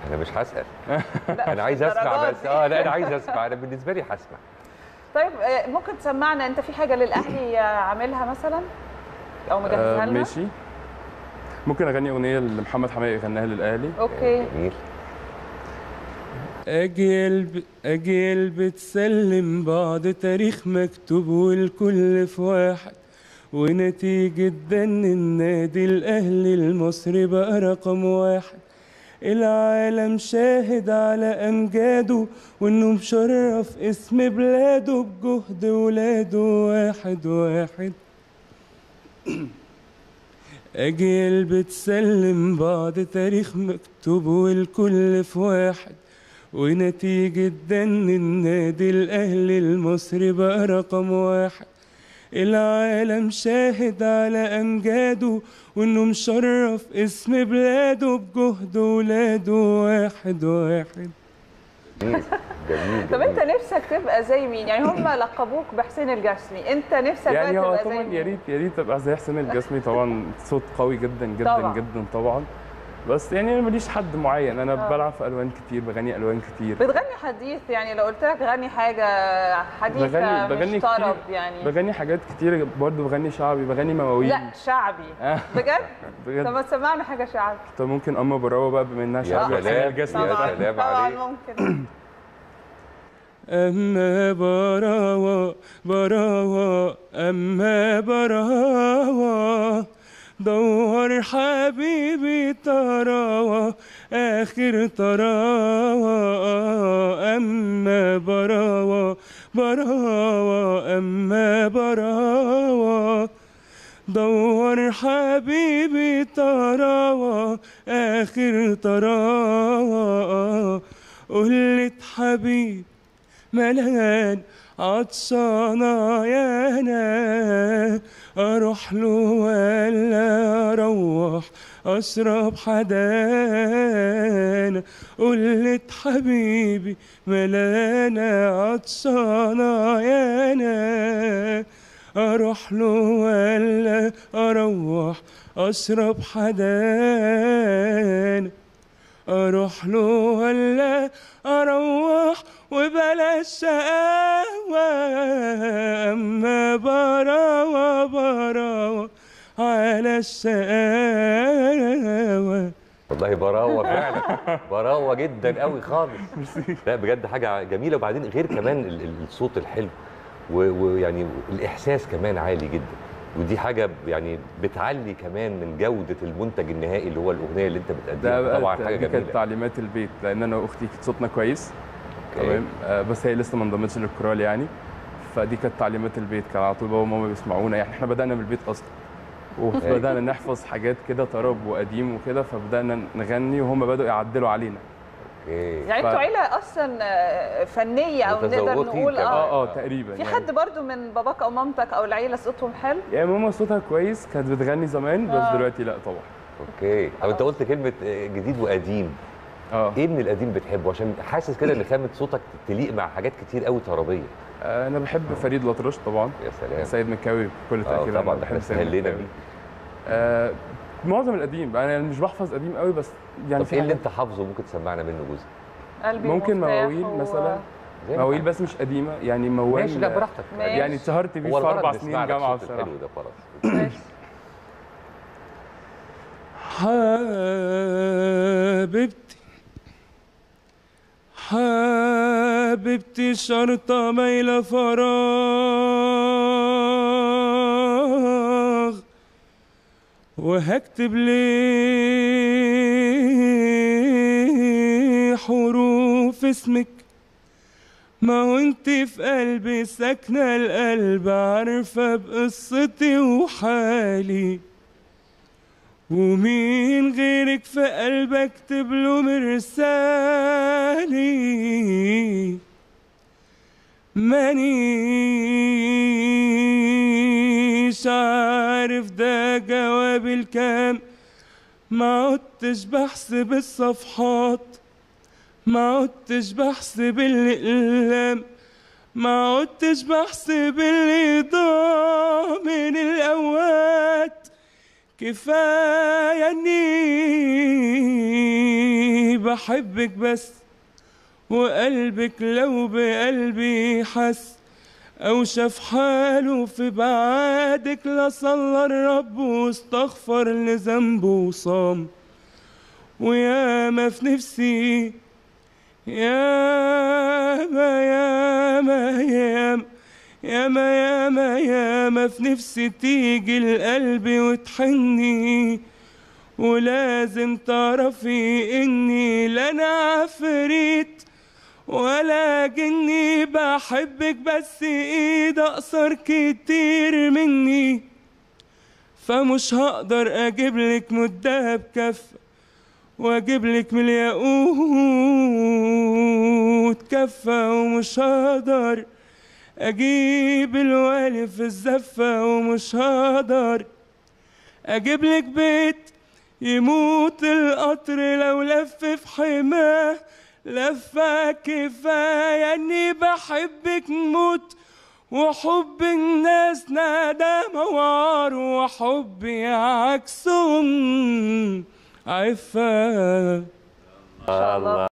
انا مش هسال لا، انا مش عايز اسمع الدرجات بس دي. اه لا انا عايز اسمع انا بالنسبه لي هسمع طيب آه، ممكن تسمعنا انت في حاجه للاهلي عاملها مثلا او مجهزها آه لنا ماشي ممكن اغني اغنيه لمحمد حماقي غناها للاهلي اوكي جميل أجيال ب... أجيال بتسلم بعض تاريخ مكتوب والكل في واحد ونتيجة دن النادي الأهلي المصري بقى رقم واحد العالم شاهد على أمجاده وإنه مشرف اسم بلاده بجهد ولاده واحد واحد أجيال بتسلم بعض تاريخ مكتوب والكل في واحد ونتيجة دن النادي الأهلي المصري بقى رقم واحد العالم شاهد على أمجاده وإنه مشرف اسم بلاده بجهد ولاده واحد واحد جميل جميل طب انت جميل. نفسك تبقى زي مين يعني هم لقبوك بحسين الجسمي انت نفسك يعني بقى هو تبقى زي طبعا مين يا ريت يا ريت ابقى زي حسين الجسمي طبعا صوت قوي جدا جدا طبعاً. جدا طبعا بس يعني انا ماليش حد معين انا آه. بلعب في الوان كتير بغني الوان كتير بتغني حديث يعني لو قلت لك غني حاجه حديثه بغني بغني مش طرب كتير يعني بغني حاجات كتير برضه بغني شعبي بغني مواويل لا شعبي آه. بجد بجد طب ما تسمعنا حاجه شعبي طب ممكن اما براوه بقى بما انها يا شعبي حسين سلام، الجسمي يا طبعا سلام طبعا عليك. ممكن أما براوة براوة أما براوة دور حبيبي تراوة آخر تراوة أما براوة براوة أما براوة دور حبيبي تراوة آخر تراوة قلت حبيب ملان عطشانة يا أنا أروح له ولا أروح أشرب حدانا قلت حبيبي ملانة عطشانة يا أنا أروح له ولا أروح أشرب حدانا اروح له ولا اروح وبلاش شقاوة اما براوة براوة على الشقاوة والله براوه فعلا براوه جدا قوي خالص لا بجد حاجه جميله وبعدين غير كمان ال- ال- الصوت الحلو و- ويعني الاحساس كمان عالي جدا ودي حاجه يعني بتعلي كمان من جوده المنتج النهائي اللي هو الاغنيه اللي انت ده بتقدمها بقى طبعا حاجه دي كانت جميله تعليمات البيت لان انا واختي صوتنا كويس أوكي. تمام آه، بس هي لسه ما انضمتش للكورال يعني فدي كانت تعليمات البيت كان على طول بابا وماما بيسمعونا يعني احنا بدانا من البيت اصلا وبدانا نحفظ حاجات كده طرب وقديم وكده فبدانا نغني وهم بداوا يعدلوا علينا اوكي يعني ف- انتوا عيله اصلا آه، فنيه او نقدر متذوقين نقول كمان. اه اه تقريبا في يعني. حد برضو من باباك او مامتك او العيله صوتهم حلو يعني ماما صوتها كويس كانت بتغني زمان بس آه. دلوقتي لا طبعا اوكي طب انت قلت كلمه آه، جديد وقديم اه ايه من القديم بتحبه عشان حاسس كده ان خامه صوتك تليق مع حاجات كتير قوي طربيه آه، انا بحب فريد الأطرش طبعا يا سلام سيد مكاوي بكل اه تاكيد أنا طبعا ده بحب احنا سيد سهلنا مكاوي. بيه آه معظم القديم انا يعني مش بحفظ قديم قوي بس يعني طب ايه اللي حاجات- انت حافظه ممكن تسمعنا منه جزء قلبي ممكن ومفتاح مواويل و- مثلا زي ما مواويل حابب. بس مش قديمه يعني موال ماشي لا براحتك ماشي. يعني اتشهرت بيه هو في الغرض اربع نسمع سنين لك جامعه الصوت بصراحه الحلو ده خلاص ماشي. حبيبتي حبيبتي شرطة مايلة فراغ وهكتب ليه حروف اسمك ما هو انت في قلبي ساكنة القلب عارفة بقصتي وحالي ومين غيرك في قلبك اكتب له مرسالي مانيش عارف ده جواب الكام ما عدتش بحسب الصفحات ما عدتش بحسب الأقلام ما عدتش بحسب اللي ضاع من الأوقات كفاية اني بحبك بس وقلبك لو بقلبي حس أو شاف حاله في بعادك لصلى الرب واستغفر لذنبه وصام وياما في نفسي ياما ياما ياما ياما ياما ياما في نفسي تيجي لقلبي وتحني ولازم تعرفي اني لا انا عفريت ولا جني بحبك بس ايد اقصر كتير مني فمش هقدر اجيب لك مدة بكفة واجيب لك من الياقوت كفة ومش هقدر اجيب الوالي في الزفة ومش هقدر اجيب لك بيت يموت القطر لو لف في حماه لفة كفاية اني بحبك موت وحب الناس ندامة وعار وحبي عكسهم عفة شاء الله.